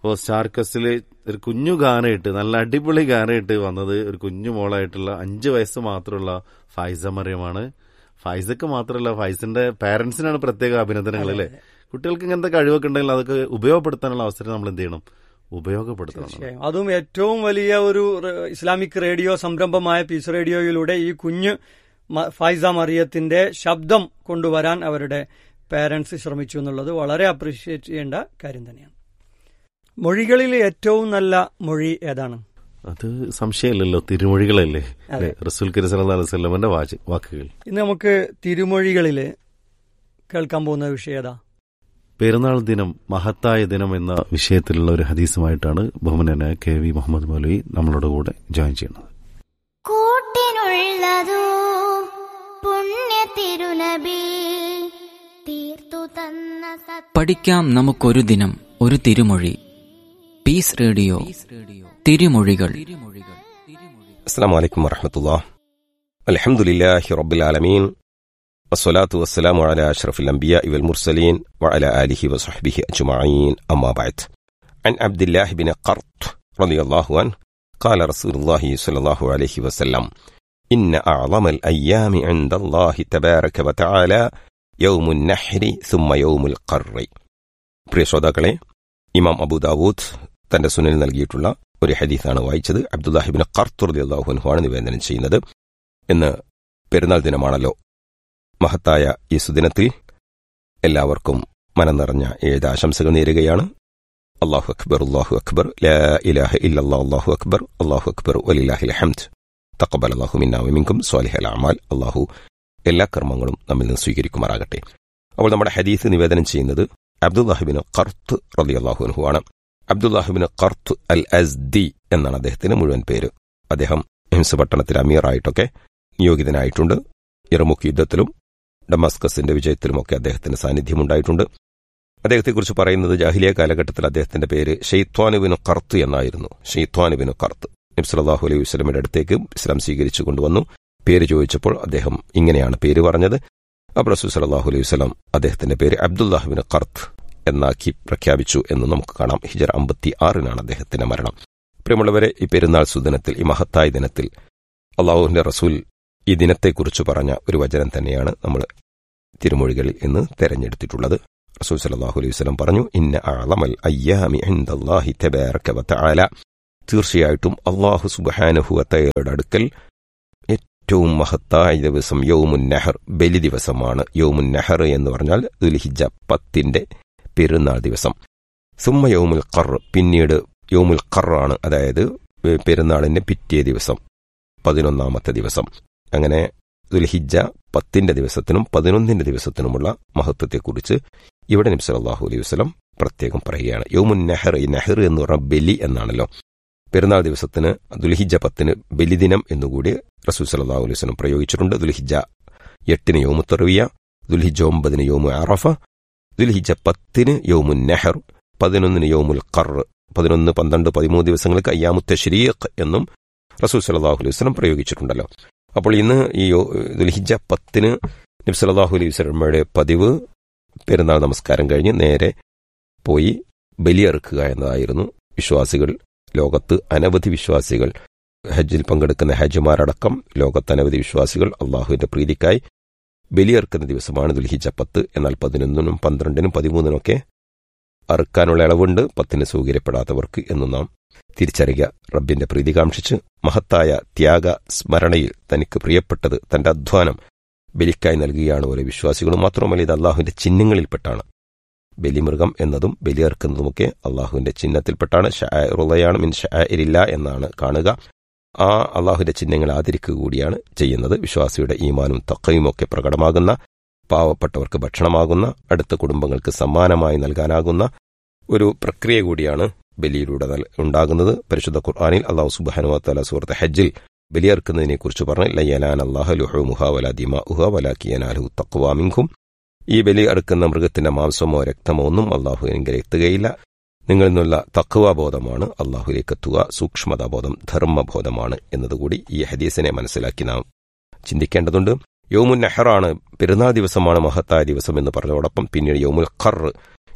അപ്പോൾ സ്റ്റാർക്കസിൽ ഒരു കുഞ്ഞു ഗാനയിട്ട് നല്ല അടിപൊളി ഗാനയിട്ട് വന്നത് ഒരു കുഞ്ഞു മോളായിട്ടുള്ള അഞ്ച് വയസ്സ് മാത്രമുള്ള ഫൈസ മറിയമാണ് ഫൈസക്ക് മാത്രമല്ല ഫൈസിന്റെ പാരന്റ്സിനാണ് പ്രത്യേക അഭിനന്ദനങ്ങൾ അല്ലേ കുട്ടികൾക്ക് ഇങ്ങനത്തെ കഴിവൊക്കെ ഉണ്ടെങ്കിൽ അതൊക്കെ ഉപയോഗപ്പെടുത്താനുള്ള അവസരം നമ്മൾ എന്ത് ചെയ്യണം ഉപയോഗപ്പെടുത്തണം തീർച്ചയായും അതും ഏറ്റവും വലിയ ഒരു റെ- ഇസ്ലാമിക് റേഡിയോ സംരംഭമായ പീസ് റേഡിയോയിലൂടെ ഈ കുഞ്ഞ് മ- ഫൈസ മറിയത്തിന്റെ ശബ്ദം കൊണ്ടുവരാൻ അവരുടെ പേരൻസ് ശ്രമിച്ചു എന്നുള്ളത് വളരെ അപ്രീഷിയേറ്റ് ചെയ്യേണ്ട കാര്യം തന്നെയാണ് മൊഴികളിൽ ഏറ്റവും നല്ല മൊഴി ഏതാണ് അത് സംശയമില്ലല്ലോ തിരുമൊഴികളല്ലേ അതെ. അല്ലേ? റസൂൽ കരി സല്ലല്ലാഹു അലൈഹി വസല്ലമയുടെ വാച- വാക്കുകൾ ഇന്ന് നമുക്ക് തിരുമൊഴികളിൽ കേൾക്കാൻ പോകുന്ന വിഷയം ഏതാ പെരുന്നാൾ ദിനം മഹത്തായ ദിനം എന്ന വിഷയത്തിലുള്ള ഒരു ഹദീസുമായിട്ടാണ് ബഹുമാനായ കെ വി മുഹമ്മദ് മൗലവി നമ്മളോട് കൂടെ ജോയിൻ ചെയ്യുന്നത് കൂട്ടിനുള്ളതോ പുണ്യ തിരുനബി തീർത്തു തന്ന സത് പഠിക്കാം നമുക്കൊരു ദിനം ഒരു തിരുമൊഴി പീസ് റേഡിയോ തിരുമൊഴികൾ السلام عليكم ورحمة الله الحمد لله رب العالمين والصلاة والسلام على أشرف الأنبياء والمرسلين وعلى آله وصحبه أجمعين أما بعد عن عبد الله بن قرط رضي الله عنه قال رسول الله صلى الله عليه وسلم إن أعظم الأيام عند الله تبارك وتعالى يوم النحر ثم يوم القر പ്രിയ ശ്രോതാക്കളെ ഇമാം അബു ദാവൂദ് തന്റെ സുനിൽ നൽകിയിട്ടുള്ള ഒരു ഹദീസാണ് വായിച്ചത് അബ്ദുല്ലാഹിബിന് ഖർത്തുർദി അള്ളാഹുൻഹുവാണ് നിവേദനം ചെയ്യുന്നത് ഇന്ന് പെരുന്നാൾ ദിനമാണല്ലോ മഹത്തായ ഈ സുദിനത്തിൽ എല്ലാവർക്കും മനം നിറഞ്ഞ ഏഴ് ആശംസകൾ നേരുകയാണ് അള്ളാഹു അക്ബർ അള്ളാഹു അക്ബർ ലാ ഇലാഹ ഇല്ലല്ലാ അള്ളാഹു അക്ബർ അള്ളാഹു അക്ബർ വലില്ലാഹിൽ ഹംദ് തക്കബൽ അള്ളാഹു മിന്നാമിമിങ്കും സ്വാലിഹൽ അമാൽ അള്ളാഹു എല്ലാ കർമ്മങ്ങളും നമ്മിൽ നിന്ന് സ്വീകരിക്കുമാറാകട്ടെ അപ്പോൾ നമ്മുടെ ഹദീസ് നിവേദനം ചെയ്യുന്നത് അബ്ദുല്ലാഹിബിന് ഖർത്ത് റലി അള്ളാഹുൻഹു ആണ് അബ്ദുല്ലാഹിബിന് ഖർത്ത് അൽ അസ്ദി എന്നാണ് അദ്ദേഹത്തിന്റെ മുഴുവൻ പേര് അദ്ദേഹം ഹിംസ പട്ടണത്തിൽ അമീറായിട്ടൊക്കെ നിയോഗിതനായിട്ടുണ്ട് ഇറമുഖ് യുദ്ധത്തിലും ഡമാസ്കസിന്റെ വിജയത്തിലുമൊക്കെ അദ്ദേഹത്തിന് സാന്നിധ്യമുണ്ടായിട്ടുണ്ട് അദ്ദേഹത്തെക്കുറിച്ച് പറയുന്നത് ജാഹിലിയ കാലഘട്ടത്തിൽ അദ്ദേഹത്തിന്റെ പേര് ഷെയ്ത്വാനുബിന് കർത്ത് എന്നായിരുന്നു ഷെയ്ത്വാനുബിന് കർത്ത് നബ്സലാഹു അലൈഹി വസ്ലമിന്റെ അടുത്തേക്ക് ഇസ്ലാം സ്വീകരിച്ചു കൊണ്ടുവന്നു പേര് ചോദിച്ചപ്പോൾ അദ്ദേഹം ഇങ്ങനെയാണ് പേര് പറഞ്ഞത് അപ്പോൾ റസൂൽ സലാഹു അലൈഹി വസ്ലം അദ്ദേഹത്തിന്റെ പേര് അബ്ദുല്ലാഹുബിന് കർത്ത് എന്നാക്കി പ്രഖ്യാപിച്ചു എന്ന് നമുക്ക് കാണാം ഹിജർ അമ്പത്തി ആറിനാണ് അദ്ദേഹത്തിന്റെ മരണം പ്രിയമുള്ളവരെ ഈ പെരുന്നാൾ സുദിനത്തിൽ ഈ മഹത്തായ ദിനത്തിൽ അള്ളാഹുവിന്റെ റസൂൽ ഈ ദിനത്തെക്കുറിച്ച് പറഞ്ഞ ഒരു വചനം തന്നെയാണ് നമ്മൾ തിരുമൊഴികളിൽ ഇന്ന് തെരഞ്ഞെടുത്തിട്ടുള്ളത് റസൂൽ സലാഹു അലൈഹി വസ്ലം പറഞ്ഞു ഇന്ന അളമൽ അയ്യാമി ഇൻദല്ലാഹി തബാരക വതആല തീർച്ചയായിട്ടും അള്ളാഹു സുബഹാനഹുവത്തയുടെ അടുക്കൽ ഏറ്റവും മഹത്തായ ദിവസം യൗമുൻ നെഹർ ബലി ദിവസമാണ് യൗമുൻ നെഹർ എന്ന് പറഞ്ഞാൽ ദുൽഹിജ പത്തിന്റെ പെരുന്നാൾ ദിവസം സുമ്മ യൗമുൽ ഖർ പിന്നീട് യൗമുൽ ഖറാണ് അതായത് പെരുന്നാളിന്റെ പിറ്റേ ദിവസം പതിനൊന്നാമത്തെ ദിവസം അങ്ങനെ ദുൽഹിജ പത്തിന്റെ ദിവസത്തിനും പതിനൊന്നിന്റെ ദിവസത്തിനുമുള്ള മഹത്വത്തെക്കുറിച്ച് ഇവിടെ നബി സല്ലല്ലാഹു അലൈഹി വസല്ലം പ്രത്യേകം പറയുകയാണ് യൗമുൻ നെഹർ ഈ നെഹർ എന്ന് പറഞ്ഞാൽ ബലി എന്നാണല്ലോ പെരുന്നാൾ ദിവസത്തിന് ദുൽഹിജ പത്തിന് ബലിദിനം എന്നുകൂടി റസൂൽ സല്ലല്ലാഹു അലൈഹി വസല്ലം പ്രയോഗിച്ചിട്ടുണ്ട് ദുൽഹിജ എട്ടിന് യോമു തെറിവിയ ദുൽഹിജ ഒമ്പതിന് യോമു അറഫ ദുൽഹിജ പത്തിന് യോമുൻ നെഹർ പതിനൊന്നിന് യോമുൽ ഖർ പതിനൊന്ന് പന്ത്രണ്ട് പതിമൂന്ന് ദിവസങ്ങൾക്ക് അയ്യാമു തശ്രീഖ് എന്നും റസൂൽ സല്ലല്ലാഹു അലൈഹി വസല്ലം പ്രയോഗിച്ചിട്ടുണ്ടല്ലോ അപ്പോൾ ഇന്ന് ഈ യോ- ദുൽഹിജ പത്തിന് നബി സല്ലല്ലാഹു അലൈഹി വസല്ലമയുടെ പതിവ് പെരുന്നാൾ നമസ്കാരം കഴിഞ്ഞ് നേരെ പോയി ബലിയറുക്കുക എന്നതായിരുന്നു വിശ്വാസികൾ ലോകത്ത് അനവധി വിശ്വാസികൾ ഹജ്ജിൽ പങ്കെടുക്കുന്ന ഹജ്ജുമാരടക്കം ലോകത്ത് അനവധി വിശ്വാസികൾ അള്ളാഹുവിന്റെ പ്രീതിക്കായി ബലിയറുക്കുന്ന ദിവസമാണ് ദുൽഹിജ പത്ത് എന്നാൽ പതിനൊന്നിനും പന്ത്രണ്ടിനും പതിമൂന്നിനൊക്കെ അറുക്കാനുള്ള ഇളവുണ്ട് പത്തിന് സൗകര്യപ്പെടാത്തവർക്ക് എന്ന് നാം തിരിച്ചറിയുക റബ്ബിന്റെ പ്രീതി കാംക്ഷിച്ച് മഹത്തായ ത്യാഗ സ്മരണയിൽ തനിക്ക് പ്രിയപ്പെട്ടത് തന്റെ അധ്വാനം ബലിക്കായി നൽകുകയാണ് ഓരോ വിശ്വാസികളും മാത്രമല്ല ഇത് അള്ളാഹുവിന്റെ ചിഹ്നങ്ങളിൽപ്പെട്ടാണ് ബലിമൃഗം എന്നതും ബലിയർക്കുന്നതുമൊക്കെ അള്ളാഹുവിന്റെ ചിഹ്നത്തിൽപ്പെട്ടാണ് ഷായറുള്ളയാണ് മിൻ ഷായരില്ല എന്നാണ് കാണുക ആ അള്ളാഹുവിന്റെ ചിഹ്നങ്ങൾ ആദരിക്കുക കൂടിയാണ് ചെയ്യുന്നത് വിശ്വാസിയുടെ ഈമാനും തക്കയും ഒക്കെ പ്രകടമാകുന്ന പാവപ്പെട്ടവർക്ക് ഭക്ഷണമാകുന്ന അടുത്ത കുടുംബങ്ങൾക്ക് സമ്മാനമായി നൽകാനാകുന്ന ഒരു പ്രക്രിയ കൂടിയാണ് ബലിയിലൂടെ നൽ- ഉണ്ടാകുന്നത് പരിശുദ്ധ ഖുർആാനിൽ അള്ളാഹു സുബാനുവത്തല സുഹൃത്ത് ഹജ്ജിൽ ബലിയർക്കുന്നതിനെ കുറിച്ച് പറഞ്ഞ് ലയ്യലാൻ അള്ളാഹു ലുഹുമുഹ വല ദിമ ഉഹ വലാക്കിയനാലു തക്വാമിങ്കും ഈ ബലി അറുക്കുന്ന മൃഗത്തിന്റെ മാംസമോ രക്തമോ ഒന്നും അള്ളാഹുവിനെങ്കിൽ എത്തുകയില്ല നിങ്ങളിൽ നിന്നുള്ള തക്വാബോധമാണ് അള്ളാഹുലേക്ക് എത്തുക സൂക്ഷ്മതാബോധം ധർമ്മബോധമാണ് എന്നതുകൂടി ഈ ഹദീസിനെ മനസ്സിലാക്കി നാം ചിന്തിക്കേണ്ടതുണ്ട് യോമുൻ നെഹറാണ് പെരുന്നാൾ ദിവസമാണ് മഹത്തായ ദിവസം എന്ന് പറഞ്ഞതോടൊപ്പം പിന്നീട് യോമുൽ ഖർ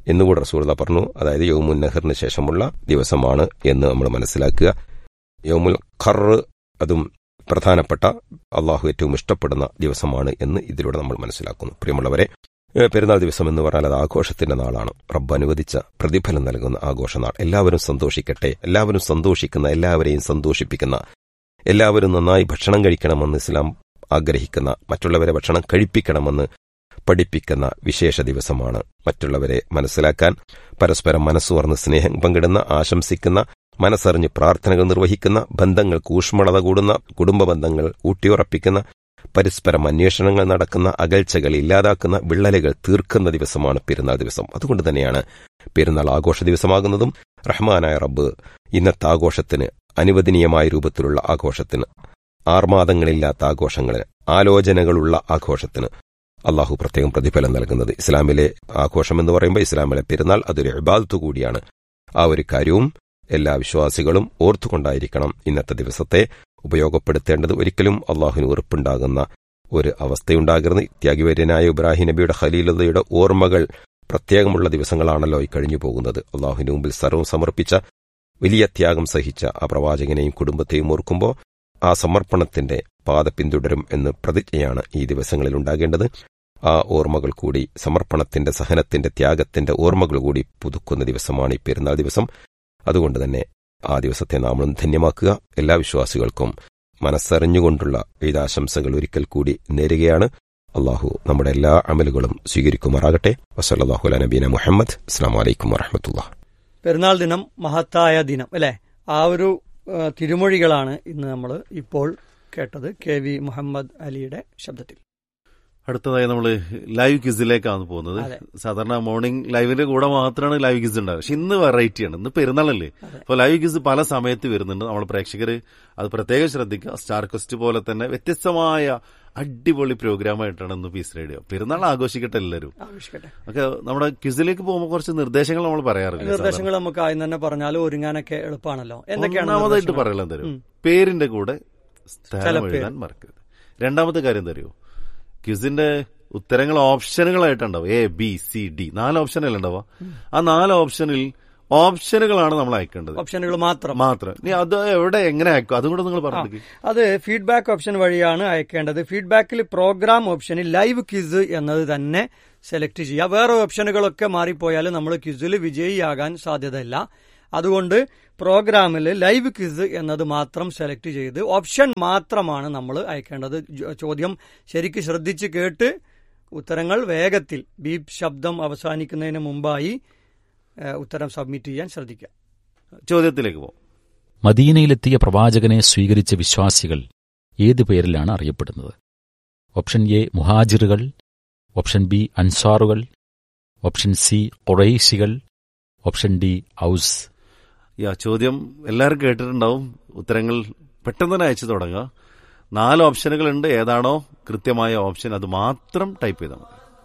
എന്നുകൂടെ റസൂർദ പറഞ്ഞു അതായത് യൗമുൻ നെഹറിന് ശേഷമുള്ള ദിവസമാണ് എന്ന് നമ്മൾ മനസ്സിലാക്കുക യൗമുൽ ഖർ അതും പ്രധാനപ്പെട്ട അള്ളാഹു ഏറ്റവും ഇഷ്ടപ്പെടുന്ന ദിവസമാണ് എന്ന് ഇതിലൂടെ നമ്മൾ മനസ്സിലാക്കുന്നു പ്രിയമുള്ളവരെ ഏഹ് പെരുന്നാൾ ദിവസം എന്ന് പറഞ്ഞാൽ അത് ആഘോഷത്തിന്റെ നാളാണ് റബ്ബ് അനുവദിച്ച പ്രതിഫലം നൽകുന്ന ആഘോഷനാൾ എല്ലാവരും സന്തോഷിക്കട്ടെ എല്ലാവരും സന്തോഷിക്കുന്ന എല്ലാവരെയും സന്തോഷിപ്പിക്കുന്ന എല്ലാവരും നന്നായി ഭക്ഷണം കഴിക്കണമെന്ന് ഇസ്ലാം ആഗ്രഹിക്കുന്ന മറ്റുള്ളവരെ ഭക്ഷണം കഴിപ്പിക്കണമെന്ന് പഠിപ്പിക്കുന്ന വിശേഷ ദിവസമാണ് മറ്റുള്ളവരെ മനസ്സിലാക്കാൻ പരസ്പരം മനസ്സുവർന്ന് സ്നേഹം പങ്കിടുന്ന ആശംസിക്കുന്ന മനസ്സറിഞ്ഞ് പ്രാർത്ഥനകൾ നിർവഹിക്കുന്ന ബന്ധങ്ങൾക്ക് ഊഷ്മളത കൂടുന്ന കുടുംബ ബന്ധങ്ങൾ ഊട്ടിയുറപ്പിക്കുന്ന പരസ്പരം അന്വേഷണങ്ങൾ നടക്കുന്ന അകൽച്ചകൾ ഇല്ലാതാക്കുന്ന വിള്ളലുകൾ തീർക്കുന്ന ദിവസമാണ് പെരുന്നാൾ ദിവസം അതുകൊണ്ട് തന്നെയാണ് പെരുന്നാൾ ആഘോഷ ദിവസമാകുന്നതും റഹ്മാനായ റബ്ബ് ഇന്നത്തെ ആഘോഷത്തിന് അനുവദനീയമായ രൂപത്തിലുള്ള ആഘോഷത്തിന് ആർമാദങ്ങളില്ലാത്ത ആഘോഷങ്ങളിൽ ആലോചനകളുള്ള ആഘോഷത്തിന് അള്ളാഹു പ്രത്യേകം പ്രതിഫലം നൽകുന്നത് ഇസ്ലാമിലെ ആഘോഷം എന്ന് പറയുമ്പോൾ ഇസ്ലാമിലെ പെരുന്നാൾ അതൊരു ഇബാദത്ത് കൂടിയാണ് ആ ഒരു കാര്യവും എല്ലാ വിശ്വാസികളും ഓർത്തുകൊണ്ടായിരിക്കണം ഇന്നത്തെ ദിവസത്തെ ഉപയോഗപ്പെടുത്തേണ്ടത് ഒരിക്കലും അള്ളാഹുവിന് ഉറപ്പുണ്ടാകുന്ന ഒരു അവസ്ഥയുണ്ടാകരുത് ത്യാഗിവര്യനായ ഇബ്രാഹിം നബിയുടെ ഖലീലതയുടെ ഓർമ്മകൾ പ്രത്യേകമുള്ള ദിവസങ്ങളാണല്ലോ ഈ കഴിഞ്ഞു പോകുന്നത് അള്ളാഹുവിന് മുമ്പിൽ സർവ്വം സമർപ്പിച്ച വലിയ ത്യാഗം സഹിച്ച ആ പ്രവാചകനെയും കുടുംബത്തെയും ഓർക്കുമ്പോൾ ആ സമർപ്പണത്തിന്റെ പാത പിന്തുടരും എന്ന് പ്രതിജ്ഞയാണ് ഈ ദിവസങ്ങളിൽ ഉണ്ടാകേണ്ടത് ആ ഓർമ്മകൾ കൂടി സമർപ്പണത്തിന്റെ സഹനത്തിന്റെ ത്യാഗത്തിന്റെ ഓർമ്മകൾ കൂടി പുതുക്കുന്ന ദിവസമാണ് ഈ പെരുന്നാൾ ദിവസം അതുകൊണ്ട് തന്നെ ആ ദിവസത്തെ നാമളും ധന്യമാക്കുക എല്ലാ വിശ്വാസികൾക്കും മനസ്സറിഞ്ഞുകൊണ്ടുള്ള ഈദാശംസകൾ ഒരിക്കൽ കൂടി നേരുകയാണ് അള്ളാഹു നമ്മുടെ എല്ലാ അമലുകളും സ്വീകരിക്കുമാറാകട്ടെ വസല്ലാഹു നബീന മുഹമ്മദ് അസ്സാം വലൈക്കും വറഹമത്തുള്ള പെരുന്നാൾ ദിനം മഹത്തായ ദിനം അല്ലെ ആ ഒരു ആ, തിരുമൊഴികളാണ് ഇന്ന് നമ്മൾ ഇപ്പോൾ കേട്ടത് കെ വി മുഹമ്മദ് അലിയുടെ ശബ്ദത്തിൽ അടുത്തതായി നമ്മൾ ലൈവ് ക്വിസിലേക്കാണ് പോകുന്നത് അതെ. സാധാരണ മോർണിംഗ് ലൈവിന്റെ കൂടെ മാത്രമാണ് ലൈവ് ക്വിസ് ഉണ്ടാവുക പക്ഷെ ഇന്ന് വെറൈറ്റിയാണ് ഇന്ന് പെരുന്നാളല്ലേ അതെ. അപ്പോൾ ലൈവ് ക്വിസ് പല സമയത്ത് വരുന്നുണ്ട് നമ്മൾ പ്രേക്ഷകർ അത് പ്രത്യേകം ശ്രദ്ധിക്കുക സ്റ്റാർ ക്വസ്റ്റ് പോലെ തന്നെ വ്യത്യസ്തമായ അടിപൊളി പ്രോഗ്രാമായിട്ടാണ് ഇന്ന് പീസ് റേഡിയോ പെരുന്നാൾ ആഘോഷിക്കട്ടെ എല്ലാവരും ആവശ്യപ്പെട്ടെ ഒക്കെ നമ്മുടെ ക്വിസിലേക്ക് പോകുമ്പോൾ കുറച്ച് നിർദ്ദേശങ്ങൾ നമ്മൾ പറയാറില്ല നിർദ്ദേശങ്ങൾ നമുക്ക് ആദ്യം തന്നെ പറഞ്ഞാൽ ഒരുങ്ങാനൊക്കെ എളുപ്പമാണല്ലോ എന്തൊക്കെയാണ് ഒന്നാമതായിട്ട് നിർദ്ദേശങ്ങൾ? പറയാൻ തരും ഉം. പേരിന്റെ കൂടെ സ്ഥലം സ്ഥലപ്പേര്. എഴുതാൻ മറക്കരുത് രണ്ടാമത്തെ കാര്യം എന്താ അറിയോ ക്വിസിന്റെ ഉത്തരങ്ങൾ ഓപ്ഷനുകളായിട്ടുണ്ടാവും എ ബി സി ഡി നാല് ഓപ്ഷനല്ലേ ഉണ്ടാവുക ആ നാല് ഓപ്ഷനിൽ ഓപ്ഷനുകളാണ് നമ്മൾ അയക്കേണ്ടത് ഓപ്ഷനുകൾ മാത്രം മാത്രം ഇനി അത് എവിടെ എങ്ങനെ അയക്കും അതും കൂടെ നിങ്ങൾ പറഞ്ഞു അത് ഫീഡ്ബാക്ക് ഓപ്ഷൻ വഴിയാണ് അയക്കേണ്ടത് ഫീഡ്ബാക്കിൽ പ്രോഗ്രാം ഓപ്ഷനിൽ ലൈവ് ക്വിസ് എന്നത് തന്നെ സെലക്ട് ചെയ്യുക വേറെ ഓപ്ഷനുകളൊക്കെ മാറിപ്പോയാൽ നമ്മൾ ക്വിസിൽ വിജയിയാകാൻ സാധ്യതയില്ല അതുകൊണ്ട് പ്രോഗ്രാമിൽ ലൈവ് ക്വിസ് എന്നത് മാത്രം സെലക്ട് ചെയ്ത് ഓപ്ഷൻ മാത്രമാണ് നമ്മൾ അയക്കേണ്ടത് ജോ- ചോദ്യം ശരിക്ക് ശ്രദ്ധിച്ച് കേട്ട് ഉത്തരങ്ങൾ വേഗത്തിൽ ബീപ് ശബ്ദം അവസാനിക്കുന്നതിന് മുമ്പായി ഏഹ്, ഉത്തരം സബ്മിറ്റ് ചെയ്യാൻ ശ്രദ്ധിക്കുക ചോദ്യത്തിലേക്ക് പോകും മദീനയിലെത്തിയ പ്രവാചകനെ സ്വീകരിച്ച വിശ്വാസികൾ ഏത് പേരിലാണ് അറിയപ്പെടുന്നത് ഓപ്ഷൻ എ മുഹാജിറുകൾ ഓപ്ഷൻ ബി അൻസാറുകൾ ഓപ്ഷൻ സി ഖുറൈശികൾ ഓപ്ഷൻ ഡി ഔസ് യാ ചോദ്യം എല്ലാവരും കേട്ടിട്ടുണ്ടാവും ഉത്തരങ്ങൾ പെട്ടെന്ന് തന്നെ അയച്ചു തുടങ്ങുക നാല് ഓപ്ഷനുകൾ ഉണ്ട് ഏതാണോ കൃത്യമായ ഓപ്ഷൻ അത് മാത്രം ടൈപ്പ് ചെയ്താൽ മതി